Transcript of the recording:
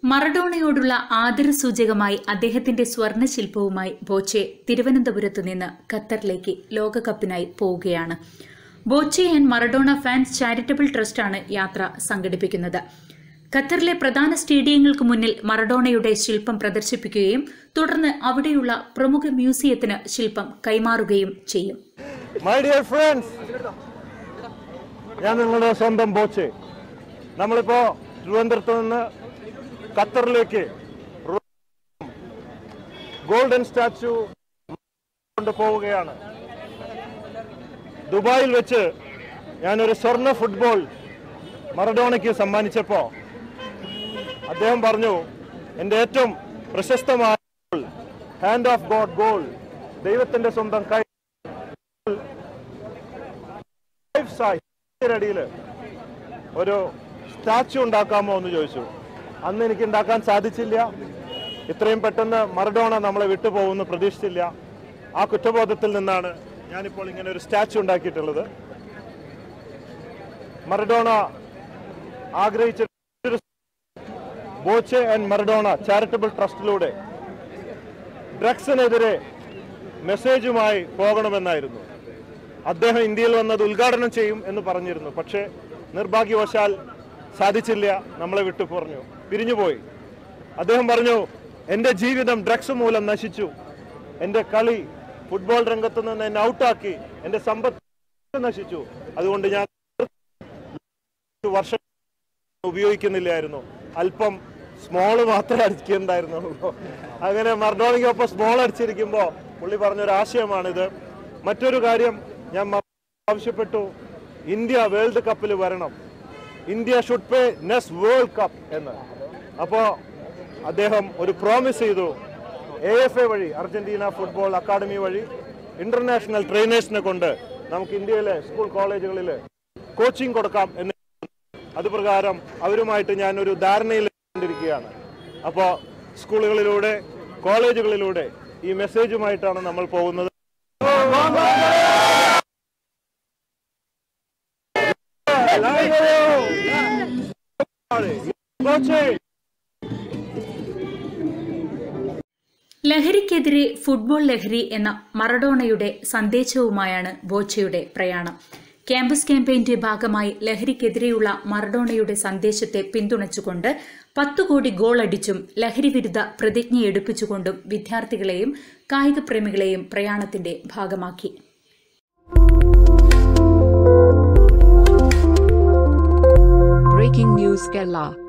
മറഡോണയോടുള്ള ആദരസൂചകമായി അദ്ദേഹത്തിന്റെ സ്വർണശില്പവുമായി ബോച്ചെ തിരുവനന്തപുരത്തു നിന്ന് ഖത്തറിലേക്ക് ലോകകപ്പിനായി പോവുകയാണ് Boche and Maradona fans charitable ട്രസ്റ്റാണ് യാത്ര സംഘടിപ്പിക്കുന്നത് ഖത്തറിലെ പ്രധാന സ്റ്റേഡിയങ്ങൾക്ക് മുന്നിൽ മറഡോണയുടെ ശില്പം പ്രദർശിപ്പിക്കുകയും തുടർന്ന് അവിടെയുള്ള പ്രമുഖ മ്യൂസിയത്തിന് ശില്പം കൈമാറുകയും ചെയ്യും മൈ ഡിയർ ഫ്രണ്ട്സ് ഞാൻ നിങ്ങളുടെ സ്വന്തം ബോച്ചെ നമ്മളിപ്പോ തിരുവനന്തപുരത്ത് നിന്ന് ഖത്തറിലേക്ക് ഗോൾഡൻ സ്റ്റാച്ചു കൊണ്ട് പോവുകയാണ് ദുബായിൽ വെച്ച് ഞാനൊരു സ്വർണ്ണ ഫുട്ബോൾ മറഡോണയ്ക്ക് സമ്മാനിച്ചപ്പോ അദ്ദേഹം പറഞ്ഞു എൻ്റെ ഏറ്റവും പ്രശസ്തമായ ഹാൻഡ് ഓഫ് ഗോഡ് ഗോൾ ദൈവത്തിന്റെ സ്വന്തം കൈ ലൈഫ് സൈസ് അടിയിൽ ഒരു സ്റ്റാച്ചു ഉണ്ടാക്കാമോ എന്ന് ചോദിച്ചു അന്ന് എനിക്ക് ഉണ്ടാക്കാൻ സാധിച്ചില്ല ഇത്രയും പെട്ടെന്ന് മറഡോണ നമ്മളെ വിട്ടുപോകുമെന്ന് പ്രതീക്ഷിച്ചില്ല ആ കുറ്റബോധത്തിൽ നിന്നാണ് ഞാനിപ്പോൾ ഇങ്ങനെ ഒരു സ്റ്റാച്ചു ഉണ്ടാക്കിയിട്ടുള്ളത് മറഡോണ ആഗ്രഹിച്ച ഒരു ബോച്ചെ ആൻഡ് മറഡോണ ചാരിറ്റബിൾ ട്രസ്റ്റിലൂടെ ഡ്രഗ്സിനെതിരെ മെസ്സേജുമായി പോകണമെന്നായിരുന്നു അദ്ദേഹം ഇന്ത്യയിൽ വന്നത് ഉദ്ഘാടനം ചെയ്യും എന്ന് പറഞ്ഞിരുന്നു പക്ഷേ നിർഭാഗ്യവശാൽ സാധിച്ചില്ല നമ്മളെ വിട്ടു പറഞ്ഞു പിരിഞ്ഞുപോയി അദ്ദേഹം പറഞ്ഞു എൻ്റെ ജീവിതം ഡ്രഗ്സ് മൂലം നശിച്ചു എൻ്റെ കളി ഫുട്ബോൾ രംഗത്ത് നിന്ന് എന്നെ ഔട്ടാക്കി എൻ്റെ സമ്പത്ത് നശിച്ചു അതുകൊണ്ട് ഞാൻ വർഷം ഉപയോഗിക്കുന്നില്ലായിരുന്നു അല്പം സ്മോള് മാത്രമേ അടിക്കുന്നുണ്ടായിരുന്നുള്ളൂ അങ്ങനെ മർഡോണിക്കൊപ്പം സ്മോൾ അടിച്ചിരിക്കുമ്പോൾ പുള്ളി പറഞ്ഞൊരു ആശയമാണിത് മറ്റൊരു കാര്യം ഞാൻ മ- ആവശ്യപ്പെട്ടു ഇന്ത്യ വേൾഡ് കപ്പിൽ വരണം India should play next world cup എന്ന് അപ്പോൾ അദ്ദേഹം ഒരു പ്രോമിസ് ചെയ്തു എ എഫ് എ വഴി അർജന്റീന ഫുട്ബോൾ അക്കാദമി വഴി ഇന്റർനാഷണൽ ട്രെയിനേഴ്സിനെ കൊണ്ട് നമുക്ക് ഇന്ത്യയിലെ സ്കൂൾ കോളേജുകളിൽ കോച്ചിങ് കൊടുക്കാം എന്ന് അത് പ്രകാരം അവരുമായിട്ട് ഞാൻ ഒരു ധാരണയിൽ കൊണ്ടിരിക്കുകയാണ് അപ്പോൾ സ്കൂളുകളിലൂടെ കോളേജുകളിലൂടെ ഈ മെസ്സേജുമായിട്ടാണ് നമ്മൾ പോകുന്നത് ലഹരിക്കെതിരെ ഫുട്ബോൾ ലഹരി എന്ന മറഡോണയുടെ സന്ദേശവുമായാണ് ബോച്ചയുടെ പ്രയാണം ക്യാമ്പസ് ക്യാമ്പയിന്റെ ഭാഗമായി ലഹരിക്കെതിരെയുള്ള മറഡോണയുടെ സന്ദേശത്തെ പിന്തുണച്ചുകൊണ്ട് പത്തു കോടി ഗോൾ അടിച്ചും ലഹരി വിരുദ്ധ പ്രതിജ്ഞയെടുപ്പിച്ചുകൊണ്ടും വിദ്യാർത്ഥികളെയും കായികപ്രേമികളെയും പ്രയാണത്തിന്റെ ഭാഗമാക്കി Breaking News Kerala